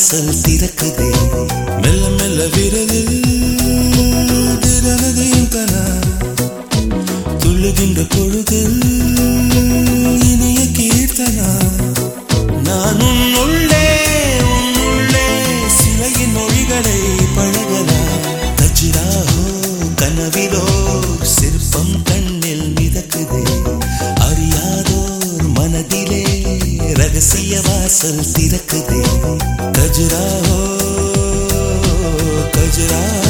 வாசல் திறக்குதே மெல்ல மெல்ல விரது திறனதையும் கனா துள்ளுகின்ற பொழுது இனிய கீர்த்தனா நான் உன்னுள்ளே உன்னுள்ளே சிலையின் மொழிகளை பழகலாம் கஜிராஹோ கனவிலோ சிற்பம் கண்ணில் மிதக்குதே அறியாதோர் மனதிலே ரகசிய வாசல் திறக்குதே கஜுராஹோ கஜுராஹோ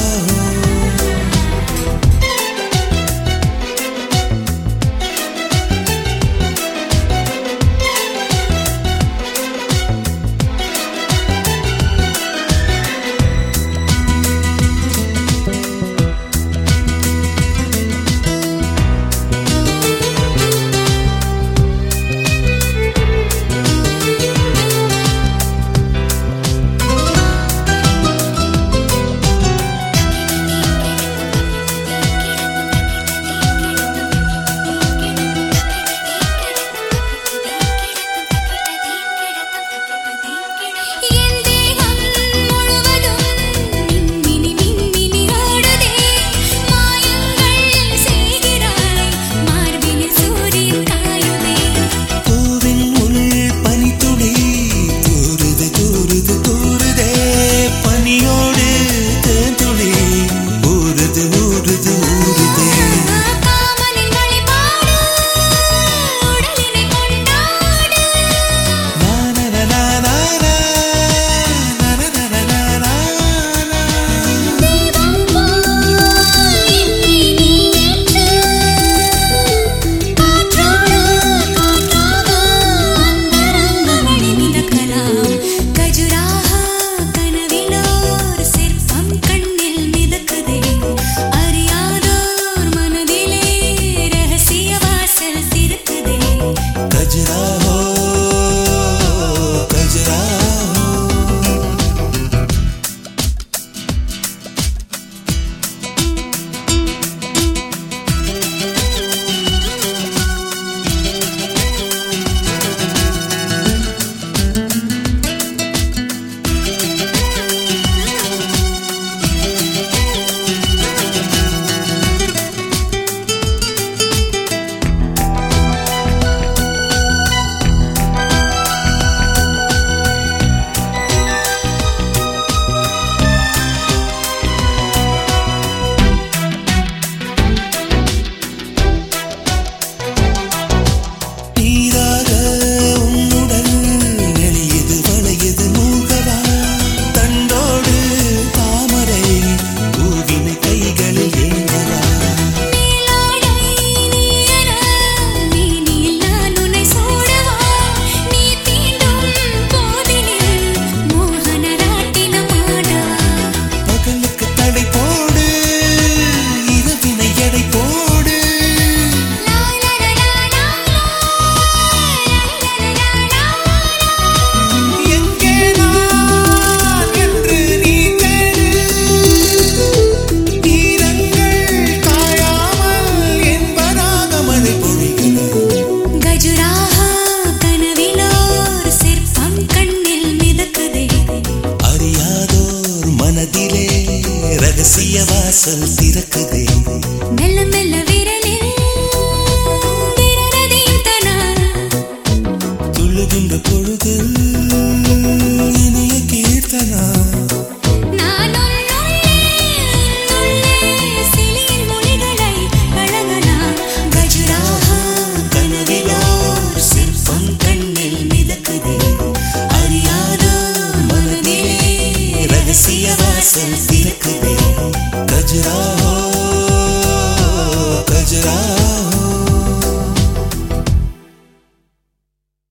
என் தேகம் முழுவதும் மின்மினி மின்மினி ஓடுதே மாயங்கள் செய்கிறாய் மார்பினில் சூரியன் காயுதே பூவின் உள் பனித்துளி தூறுது தூறுது தூறுதே பனியோடு தேன்துளி ஊறுது ஊறுது ஊறுதே காமனின் வழிபாடு உடலினை கொண்டாடு நானனனானானா, நானனனானானா. தெய்வம் போல் என்னை நீ ஏற்று காற்றோடு காற்றாக அந்தரங்கமணி மிதக்கலாம் கஜுராஹா கனவிலோர் சிற்பம் கண்ணில் மிதக்குதே அறியாதோர் மனதிலே ரகசிய வாசல் திறக்குதே கஜுராஹோ, கஜுராஹோ. நீராக உன்னுடல் நெளியது வளையது மூகவா தண்டோடு தாமரை பூவினை கைகளில் ஏந்தவா நீலாடை நீயன நீனில் நான் உன்னை சூடவா நீ தீண்டும் போதினில் மோகன ராட்டினம் ஆடவா பகலுக்கு தடை போடு இரவினை எடை போடு லா லா லா லா லா எங்கே நான் என்று நீ தேடு ஈரங்கள் காயாமல் என்பதாக மழை பொழிகிறது கஜுராஹா கனவிலோர் சிற்பம் கண்ணில் மிதக்குதே அறியாதோர் மனதிலே ரகசிய வாசல் திறக்குதே மெல்ல மெல்ல விரலில் விரலதையும் தனா துள்ளுகின்ற பொழுது இனிய கீர்த்தனா நான் உன்னுள்ளே உன்னுள்ளே சிலியின் மொழிகளை பழகலாம் கஜுராஹா கனவிலோர் சிற்பம் கண்ணில் மிதக்குதே அறியாதோர் மனதிலே ரகசிய வாசல் திறக்குதே கஜுரா